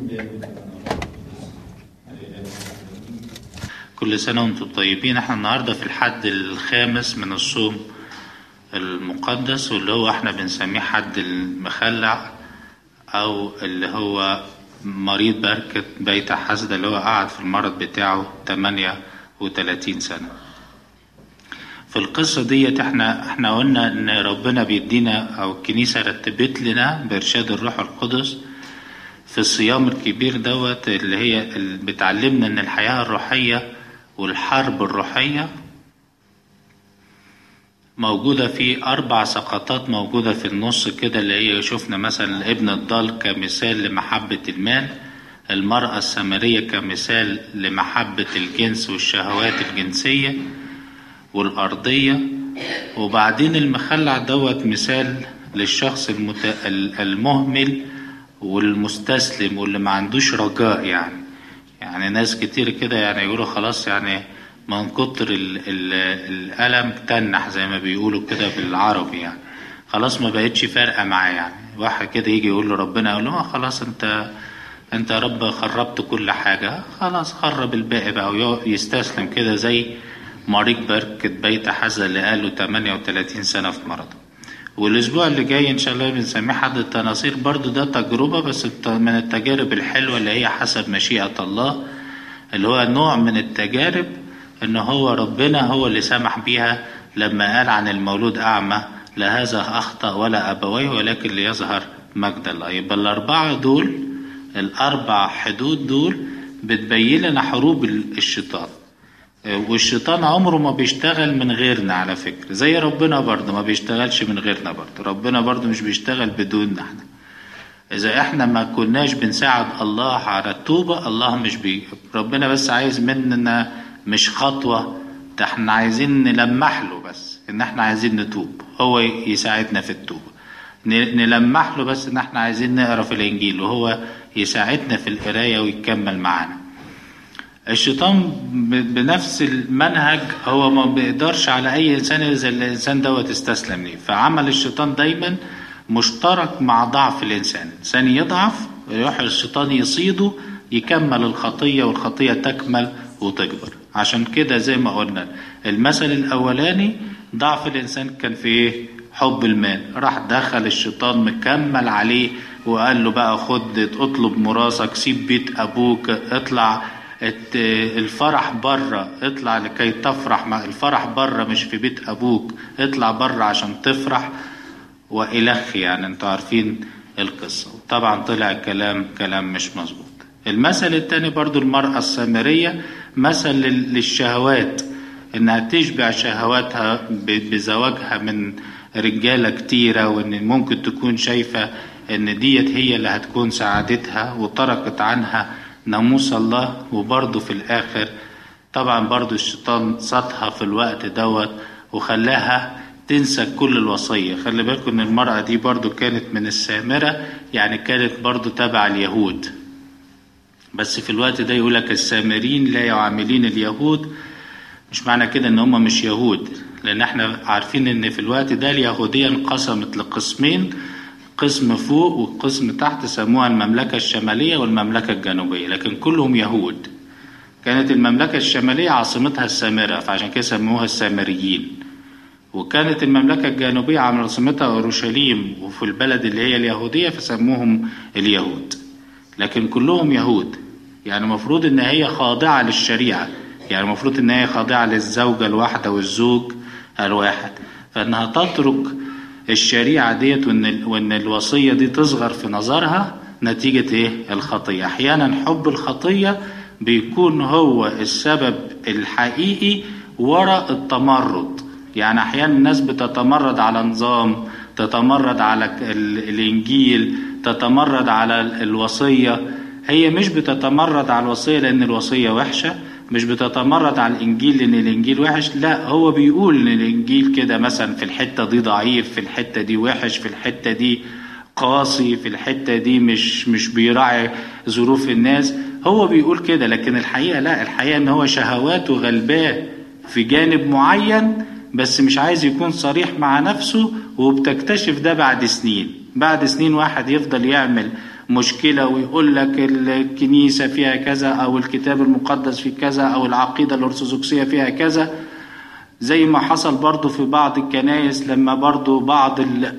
كل سنة وانتم طيبين احنا النهاردة في الحد الخامس من الصوم المقدس واللي هو احنا بنسميه حد المخلع او اللي هو مريض بركة بيت حسد اللي هو قعد في المرض بتاعه 38 سنة في القصة ديت احنا احنا قلنا ان ربنا بيدينا او الكنيسة رتبت لنا بارشاد الروح القدس في الصيام الكبير دوت اللي هي اللي بتعلمنا ان الحياة الروحية والحرب الروحية موجودة في أربع سقطات موجودة في النص كده اللي هي شفنا مثلا ابن الضال كمثال لمحبة المال المرأة السامرية كمثال لمحبة الجنس والشهوات الجنسية والأرضية وبعدين المخلع دوت مثال للشخص المت... المهمل والمستسلم واللي ما عندوش رجاء يعني يعني ناس كتير كده يعني يقولوا خلاص يعني من كتر ال ال الألم تنح زي ما بيقولوا كده بالعربي يعني خلاص ما بقتش فارقة معاه يعني واحد كده يجي يقول له ربنا يقول له خلاص انت انت يا رب خربت كل حاجة خلاص خرب الباقي بقى ويستسلم كده زي مريض بركة بيت حزة اللي قاله 38 سنة في مرضه والاسبوع اللي جاي ان شاء الله بنسميه حد التناصير برضو ده تجربة بس من التجارب الحلوة اللي هي حسب مشيئة الله اللي هو نوع من التجارب ان هو ربنا هو اللي سمح بيها لما قال عن المولود اعمى لا هذا اخطا ولا ابويه ولكن ليظهر مجد الله يبقى الاربعه دول الاربع حدود دول بتبين لنا حروب الشيطان والشيطان عمره ما بيشتغل من غيرنا على فكرة زي ربنا برضه ما بيشتغلش من غيرنا برضه ربنا برضه مش بيشتغل بدوننا احنا إذا احنا ما كناش بنساعد الله على التوبة الله مش بي ربنا بس عايز مننا مش خطوة ده احنا عايزين نلمح له بس ان احنا عايزين نتوب هو يساعدنا في التوبة نلمح له بس ان احنا عايزين نقرا في الانجيل وهو يساعدنا في القراية ويكمل معانا الشيطان بنفس المنهج هو ما بيقدرش على اي انسان اذا الانسان دوت استسلم ليه فعمل الشيطان دايما مشترك مع ضعف الانسان الانسان يضعف يروح الشيطان يصيده يكمل الخطيه والخطيه تكمل وتكبر عشان كده زي ما قلنا المثل الاولاني ضعف الانسان كان في ايه حب المال راح دخل الشيطان مكمل عليه وقال له بقى خد اطلب مراسك سيب بيت ابوك اطلع الفرح بره اطلع لكي تفرح مع الفرح بره مش في بيت ابوك اطلع بره عشان تفرح والخ يعني انتوا عارفين القصة طبعا طلع كلام كلام مش مظبوط المثل التاني برضو المرأة السامرية مثل للشهوات انها تشبع شهواتها بزواجها من رجالة كتيرة وان ممكن تكون شايفة ان ديت هي اللي هتكون سعادتها وتركت عنها ناموس الله وبرضه في الآخر طبعا برضه الشيطان صادها في الوقت دوت وخلاها تنسى كل الوصية خلي بالكم ان المرأة دي برضه كانت من السامرة يعني كانت برضه تبع اليهود بس في الوقت ده يقولك السامرين لا يعاملين اليهود مش معنى كده ان هم مش يهود لان احنا عارفين ان في الوقت ده اليهودية انقسمت لقسمين قسم فوق وقسم تحت سموها المملكة الشمالية والمملكة الجنوبية لكن كلهم يهود كانت المملكة الشمالية عاصمتها السامرة فعشان كده سموها السامريين وكانت المملكة الجنوبية عاصمتها أورشليم وفي البلد اللي هي اليهودية فسموهم اليهود لكن كلهم يهود يعني المفروض ان هي خاضعة للشريعة يعني المفروض ان هي خاضعة للزوجة الواحدة والزوج الواحد فانها تترك الشريعة ديت وإن, وإن الوصية دي تصغر في نظرها نتيجة إيه؟ الخطية أحيانا حب الخطية بيكون هو السبب الحقيقي وراء التمرد يعني أحيانا الناس بتتمرد على نظام تتمرد على الإنجيل تتمرد على الوصية هي مش بتتمرد على الوصية لأن الوصية وحشة مش بتتمرد على الانجيل لان الانجيل وحش لا هو بيقول ان الانجيل كده مثلا في الحته دي ضعيف في الحته دي وحش في الحته دي قاسي في الحته دي مش مش بيراعي ظروف الناس هو بيقول كده لكن الحقيقه لا الحقيقه ان هو شهواته غلباه في جانب معين بس مش عايز يكون صريح مع نفسه وبتكتشف ده بعد سنين بعد سنين واحد يفضل يعمل مشكلة ويقول لك الكنيسة فيها كذا أو الكتاب المقدس في كذا أو العقيدة الأرثوذكسية فيها كذا زي ما حصل برضو في بعض الكنائس لما برضو بعض ال...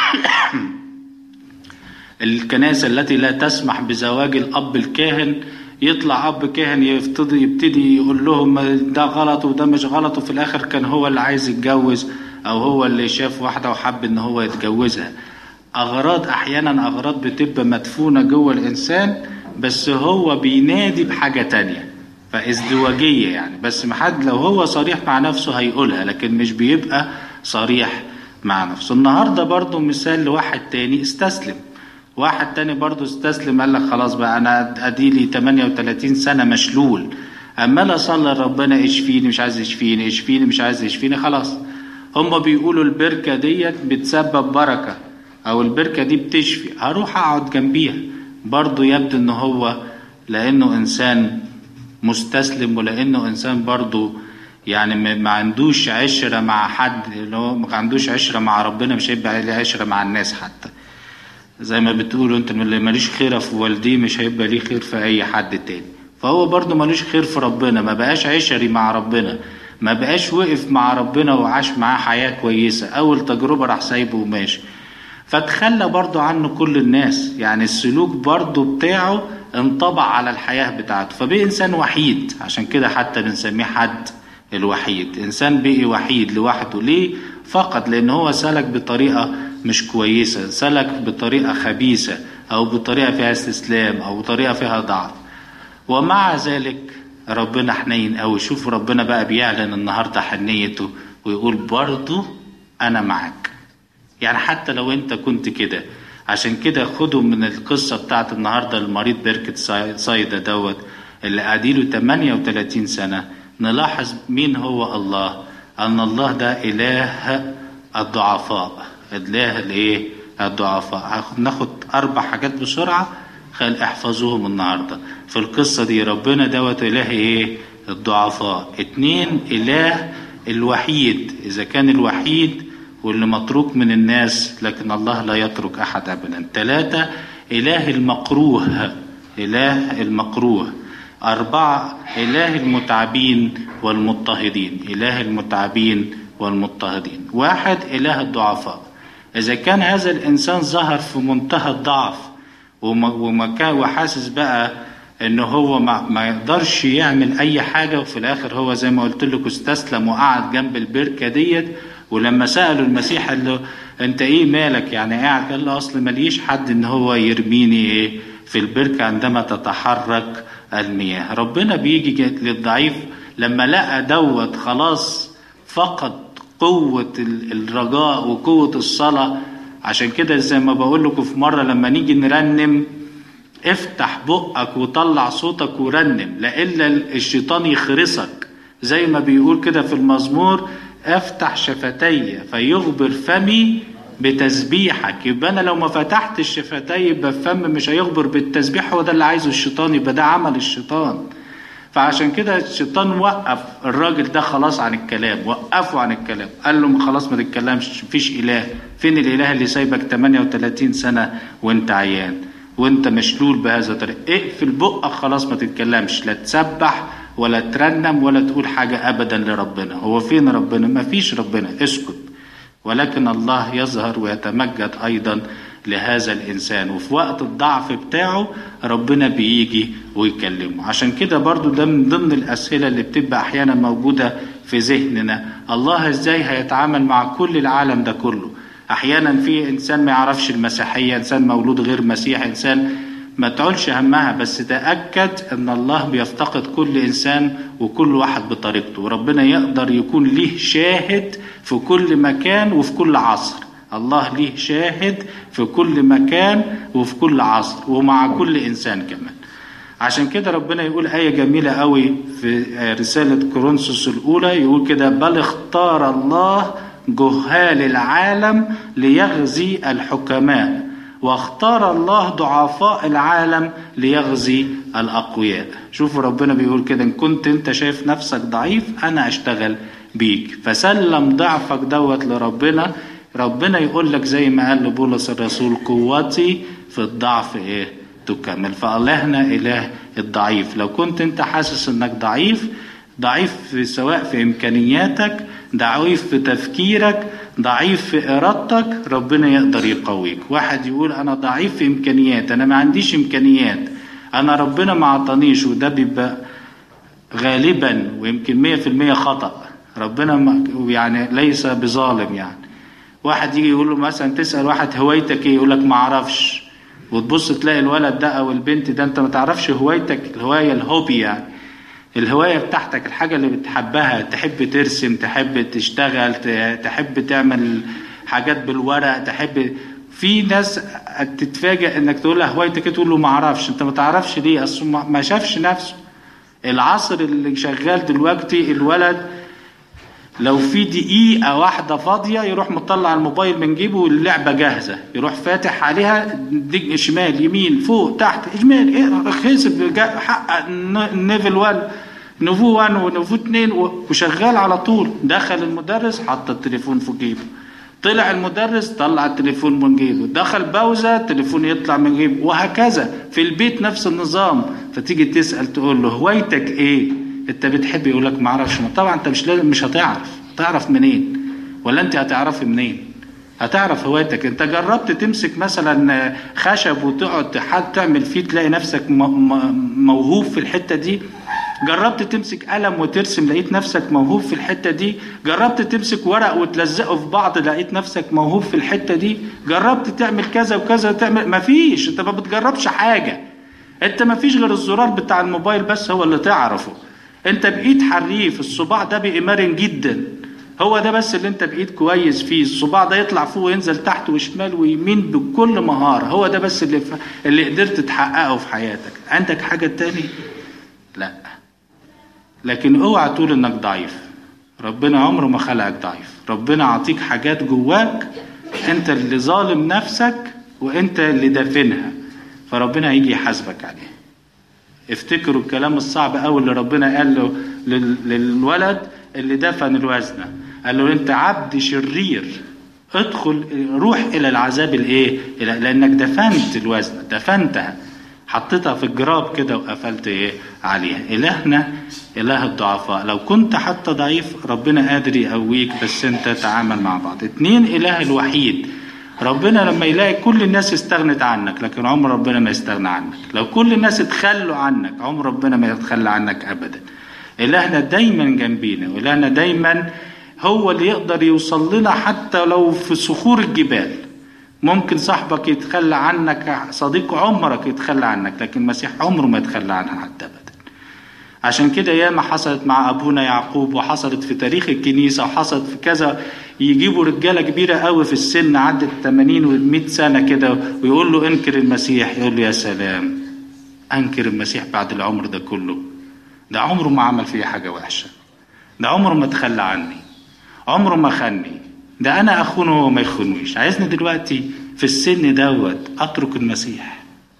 الكنائس التي لا تسمح بزواج الأب الكاهن يطلع أب كاهن يبتدي, يبتدي يقول لهم ده غلط وده مش غلط وفي الآخر كان هو اللي عايز يتجوز أو هو اللي شاف واحدة وحب إن هو يتجوزها أغراض أحيانا أغراض بتبقى مدفونة جوه الإنسان بس هو بينادي بحاجة تانية فازدواجية يعني بس محد لو هو صريح مع نفسه هيقولها لكن مش بيبقى صريح مع نفسه النهاردة برضو مثال لواحد تاني استسلم واحد تاني برضو استسلم قال لك خلاص بقى أنا أديلي 38 سنة مشلول عمال أصلي ربنا اشفيني مش عايز يشفيني اشفيني مش عايز يشفيني خلاص هما بيقولوا البركة ديت بتسبب بركة أو البركة دي بتشفي هروح أقعد جنبيها برضو يبدو إن هو لأنه إنسان مستسلم ولانه انسان برضه يعني ما عندوش عشره مع حد اللي هو ما عندوش عشره مع ربنا مش هيبقى ليه عشره مع الناس حتى زي ما بتقولوا انت اللي ماليش خير في والديه مش هيبقى ليه خير في اي حد تاني فهو برضه مالوش خير في ربنا ما بقاش عشري مع ربنا ما بقاش وقف مع ربنا وعاش معاه حياه كويسه اول تجربه راح سايبه وماشي فتخلى برضه عنه كل الناس يعني السلوك برضه بتاعه انطبع على الحياة بتاعته فبقي إنسان وحيد عشان كده حتى بنسميه حد الوحيد إنسان بقي وحيد لوحده ليه؟ فقط لأن هو سلك بطريقة مش كويسة سلك بطريقة خبيثة أو بطريقة فيها استسلام أو بطريقة فيها ضعف ومع ذلك ربنا حنين أوي شوف ربنا بقى بيعلن النهاردة حنيته ويقول برضه أنا معك يعني حتى لو أنت كنت كده عشان كده خدوا من القصة بتاعت النهاردة المريض بركة صيدا دوت اللي قاعديله 38 سنة نلاحظ مين هو الله أن الله ده إله الضعفاء إله الإيه الضعفاء ناخد أربع حاجات بسرعة خل احفظوهم النهاردة في القصة دي ربنا دوت إله إيه الضعفاء اتنين إله الوحيد إذا كان الوحيد واللي متروك من الناس لكن الله لا يترك أحد أبدا ثلاثة إله المكروه إله المكروه أربعة إله المتعبين والمضطهدين إله المتعبين والمضطهدين واحد إله الضعفاء إذا كان هذا الإنسان ظهر في منتهى الضعف وما كان وحاسس بقى إن هو ما, ما يقدرش يعمل أي حاجة وفي الآخر هو زي ما قلت لكم استسلم وقعد جنب البركة ديت ولما سألوا المسيح قال له انت ايه مالك يعني قاعد قال له اصل ماليش حد ان هو يرميني ايه في البركة عندما تتحرك المياه ربنا بيجي للضعيف لما لقى دوت خلاص فقد قوة الرجاء وقوة الصلاة عشان كده زي ما بقول لكم في مرة لما نيجي نرنم افتح بقك وطلع صوتك ورنم لإلا الشيطان يخرسك زي ما بيقول كده في المزمور افتح شفتي فيغبر فمي بتسبيحك يبقى انا لو ما فتحتش شفتي يبقى الفم مش هيغبر بالتسبيح هو ده اللي عايزه الشيطان يبقى ده عمل الشيطان فعشان كده الشيطان وقف الراجل ده خلاص عن الكلام وقفه عن الكلام قال له خلاص ما تتكلمش مفيش اله فين الاله اللي سايبك 38 سنه وانت عيان وانت مشلول بهذا الطريق اقفل بقك خلاص ما تتكلمش لا تسبح ولا ترنم ولا تقول حاجة أبدا لربنا هو فين ربنا ما فيش ربنا اسكت ولكن الله يظهر ويتمجد أيضا لهذا الإنسان وفي وقت الضعف بتاعه ربنا بيجي ويكلمه عشان كده برضو ده من ضمن الأسئلة اللي بتبقى أحيانا موجودة في ذهننا الله إزاي هيتعامل مع كل العالم ده كله أحيانا في إنسان ما يعرفش المسيحية إنسان مولود غير مسيحي إنسان ما تعولش همها بس تأكد ان الله بيفتقد كل انسان وكل واحد بطريقته وربنا يقدر يكون ليه شاهد في كل مكان وفي كل عصر الله ليه شاهد في كل مكان وفي كل عصر ومع كل انسان كمان عشان كده ربنا يقول آية جميلة قوي في رسالة كورنثوس الأولى يقول كده بل اختار الله جهال العالم ليغزي الحكماء واختار الله ضعفاء العالم ليغزي الأقوياء شوفوا ربنا بيقول كده إن كنت أنت شايف نفسك ضعيف أنا أشتغل بيك فسلم ضعفك دوت لربنا ربنا يقول لك زي ما قال لبولس الرسول قوتي في الضعف إيه تكمل فالهنا اله الضعيف لو كنت انت حاسس انك ضعيف ضعيف في سواء في امكانياتك ضعيف في تفكيرك ضعيف في ارادتك ربنا يقدر يقويك واحد يقول انا ضعيف في امكانيات انا ما عنديش امكانيات انا ربنا ما عطانيش وده بيبقى غالبا ويمكن مية في المية خطأ ربنا ما يعني ليس بظالم يعني واحد يجي يقول له مثلا تسأل واحد هوايتك ايه يقول لك ما اعرفش وتبص تلاقي الولد ده او البنت ده انت ما تعرفش هوايتك الهواية الهوبي يعني الهواية بتاعتك الحاجة اللي بتحبها تحب ترسم تحب تشتغل تحب تعمل حاجات بالورق تحب في ناس تتفاجئ انك تقول له هوايتك تقول له ما اعرفش انت ما تعرفش ليه اصل ما شافش نفسه العصر اللي شغال دلوقتي الولد لو في دقيقة واحدة فاضية يروح مطلع الموبايل من جيبه واللعبة جاهزة يروح فاتح عليها دق شمال يمين فوق تحت شمال ايه خسب حقق نيفل 1 نوفو 1 ونوفو 2 وشغال على طول دخل المدرس حط التليفون في جيبه طلع المدرس طلع التليفون من جيبه دخل باوزة التليفون يطلع من جيبه وهكذا في البيت نفس النظام فتيجي تسأل تقول له هوايتك ايه انت بتحب يقول لك ما اعرفش طبعا انت مش لازم مش هتعرف تعرف منين ولا انت هتعرفي منين هتعرف هوايتك انت جربت تمسك مثلا خشب وتقعد حد تعمل فيه تلاقي نفسك موهوب في الحتة دي جربت تمسك قلم وترسم لقيت نفسك موهوب في الحتة دي جربت تمسك ورق وتلزقه في بعض لقيت نفسك موهوب في الحتة دي جربت تعمل كذا وكذا تعمل مفيش انت ما بتجربش حاجة انت مفيش غير الزرار بتاع الموبايل بس هو اللي تعرفه انت بايد حريف الصباع ده بقى مرن جدا هو ده بس اللي انت بايد كويس فيه الصباع ده يطلع فوق وينزل تحت وشمال ويمين بكل مهارة هو ده بس اللي ف... اللي قدرت تحققه في حياتك عندك حاجة تاني لا لكن اوعى تقول انك ضعيف ربنا عمره ما خلقك ضعيف ربنا عطيك حاجات جواك انت اللي ظالم نفسك وانت اللي دافنها فربنا هيجي يحاسبك عليها افتكروا الكلام الصعب قوي اللي ربنا قال له للولد اللي دفن الوزنة قال له انت عبد شرير ادخل روح الى العذاب الايه لانك دفنت الوزنة دفنتها حطيتها في الجراب كده وقفلت ايه عليها الهنا اله الضعفاء لو كنت حتى ضعيف ربنا قادر يقويك بس انت تعامل مع بعض اتنين اله الوحيد ربنا لما يلاقي كل الناس استغنت عنك لكن عمر ربنا ما يستغنى عنك لو كل الناس اتخلوا عنك عمر ربنا ما يتخلى عنك ابدا الهنا دايما جنبينا والهنا دايما هو اللي يقدر يوصل لنا حتى لو في صخور الجبال ممكن صاحبك يتخلى عنك صديق عمرك يتخلى عنك لكن المسيح عمره ما يتخلى عنها حتى ابدا عشان كده ياما حصلت مع ابونا يعقوب وحصلت في تاريخ الكنيسه وحصلت في كذا يجيبوا رجاله كبيره قوي في السن عدت 80 و 100 سنه كده ويقول له انكر المسيح يقول له يا سلام انكر المسيح بعد العمر ده كله ده عمره ما عمل فيا حاجه وحشه ده عمره ما تخلى عني عمره ما خني ده انا اخونه وهو ما يخونوش عايزني دلوقتي في السن دوت اترك المسيح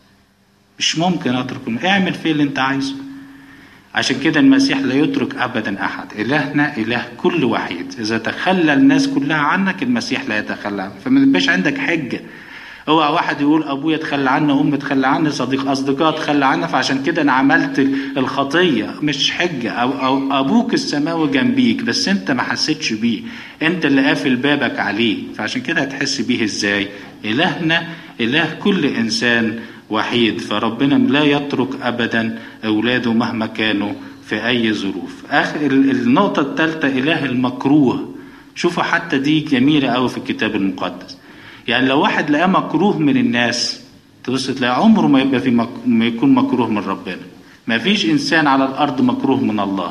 مش ممكن اترك اعمل فيه اللي انت عايزه عشان كده المسيح لا يترك ابدا احد الهنا اله كل وحيد اذا تخلى الناس كلها عنك المسيح لا يتخلى عنك فما يبقاش عندك حجه اوعى واحد يقول ابويا تخلى عني امي تخلى عني صديق اصدقاء تخلى عني فعشان كده انا عملت الخطيه مش حجه أو, او ابوك السماوي جنبيك بس انت ما حسيتش بيه انت اللي قافل بابك عليه فعشان كده هتحس بيه ازاي الهنا اله كل انسان وحيد فربنا لا يترك ابدا اولاده مهما كانوا في اي ظروف اخر النقطه الثالثه اله المكروه شوفوا حتى دي جميله قوي في الكتاب المقدس يعني لو واحد لقاه مكروه من الناس تبص تلاقي عمره ما يبقى في مك... ما يكون مكروه من ربنا ما فيش انسان على الارض مكروه من الله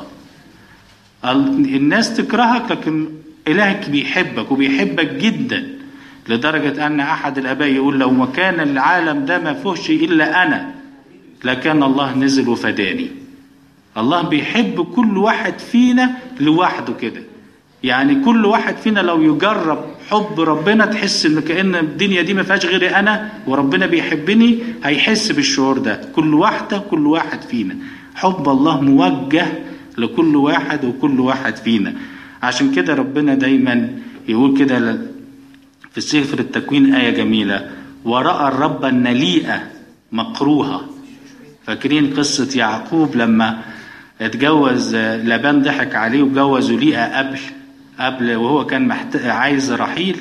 الناس تكرهك لكن الهك بيحبك وبيحبك جدا لدرجة أن أحد الآباء يقول لو ما كان العالم ده ما فيهش إلا أنا لكان الله نزل وفداني الله بيحب كل واحد فينا لوحده كده يعني كل واحد فينا لو يجرب حب ربنا تحس ان كأن الدنيا دي ما فيهاش غيري انا وربنا بيحبني هيحس بالشعور ده كل واحدة كل واحد فينا حب الله موجه لكل واحد وكل واحد فينا عشان كده ربنا دايما يقول كده في سفر التكوين آية جميلة ورأى الرب النليئة مكروهة فاكرين قصة يعقوب لما اتجوز لبان ضحك عليه وجوزوا ليئة قبل قبل وهو كان محت... عايز رحيل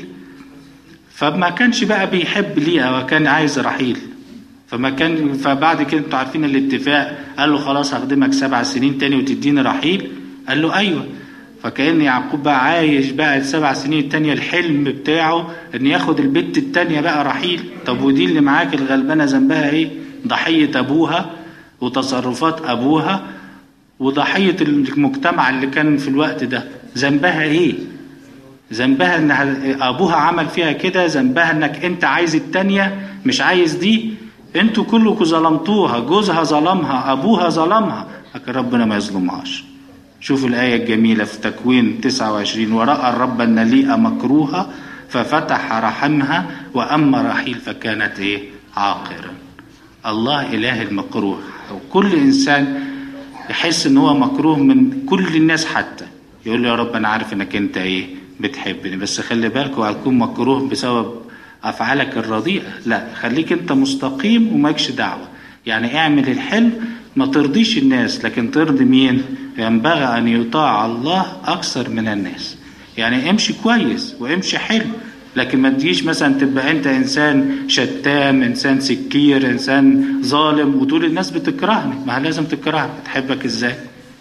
فما كانش بقى بيحب ليئة وكان عايز رحيل فما كان فبعد كده انتوا عارفين الاتفاق قال له خلاص هخدمك سبع سنين تاني وتديني رحيل قال له ايوه فكأن يعقوب بقى عايش بقى السبع سنين التانية الحلم بتاعه ان ياخد البت التانية بقى رحيل طب ودي اللي معاك الغلبانة ذنبها ايه ضحية ابوها وتصرفات ابوها وضحية المجتمع اللي كان في الوقت ده ذنبها ايه ذنبها ان ابوها عمل فيها كده ذنبها انك انت عايز التانية مش عايز دي انتوا كلكم ظلمتوها جوزها ظلمها ابوها ظلمها لكن ربنا ما يظلمهاش شوفوا الآية الجميلة في تكوين 29 ورأى الرب أن ليئة مكروهة ففتح رحمها وأما رحيل فكانت إيه عاقرا الله إله المكروه وكل إنسان يحس إن هو مكروه من كل الناس حتى يقول له يا رب أنا عارف إنك أنت إيه بتحبني بس خلي بالك وهتكون مكروه بسبب أفعالك الرديئة لا خليك أنت مستقيم ومالكش دعوة يعني اعمل الحلو ما ترضيش الناس لكن ترضي مين ينبغي أن يطاع الله أكثر من الناس يعني امشي كويس وامشي حلو لكن ما تجيش مثلا تبقى انت انسان شتام انسان سكير انسان ظالم وتقول الناس بتكرهني ما لازم تكرهك بتحبك ازاي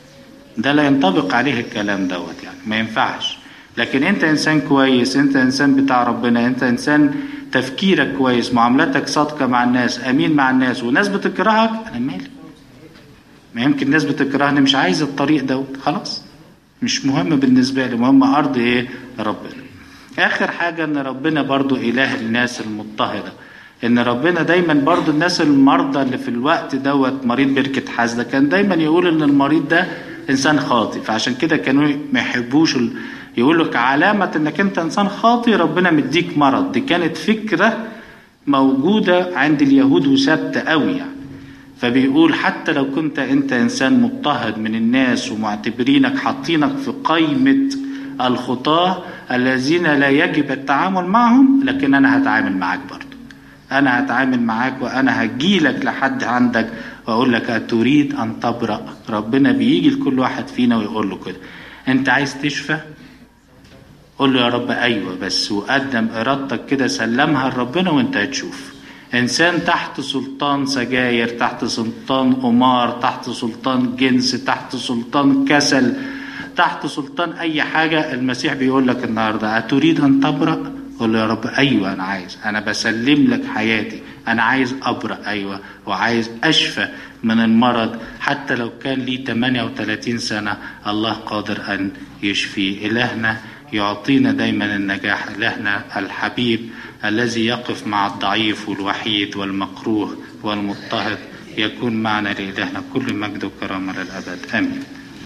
ده لا ينطبق عليه الكلام دوت يعني ما ينفعش لكن انت انسان كويس انت انسان بتاع ربنا انت انسان تفكيرك كويس معاملتك صادقة مع الناس امين مع الناس والناس بتكرهك انا مالي ما يمكن الناس بتكرهني مش عايز الطريق دوت خلاص مش مهم بالنسبة لي مهم أرض إيه ربنا آخر حاجة إن ربنا برضو إله الناس المضطهدة إن ربنا دايما برضو الناس المرضى اللي في الوقت دوت مريض بركة حاسدة كان دايما يقول إن المريض ده إنسان خاطئ فعشان كده كانوا ما يحبوش ال... يقول لك علامة إنك أنت إنسان خاطئ ربنا مديك مرض دي كانت فكرة موجودة عند اليهود وثابتة قوي يعني فبيقول حتى لو كنت انت انسان مضطهد من الناس ومعتبرينك حاطينك في قائمة الخطاة الذين لا يجب التعامل معهم لكن انا هتعامل معاك برضو انا هتعامل معاك وانا هجيلك لحد عندك واقول لك اتريد ان تبرأ ربنا بيجي لكل واحد فينا ويقول له كده انت عايز تشفى قول له يا رب ايوه بس وقدم ارادتك كده سلمها لربنا وانت هتشوف إنسان تحت سلطان سجاير تحت سلطان قمار تحت سلطان جنس تحت سلطان كسل تحت سلطان أي حاجة المسيح بيقول لك النهاردة أتريد أن تبرأ قول له يا رب أيوة أنا عايز أنا بسلم لك حياتي أنا عايز أبرأ أيوة وعايز أشفى من المرض حتى لو كان لي 38 سنة الله قادر أن يشفي إلهنا يعطينا دايما النجاح إلهنا الحبيب الذي يقف مع الضعيف والوحيد والمكروه والمضطهد يكون معنا لإلهنا كل مجد وكرامة للأبد آمين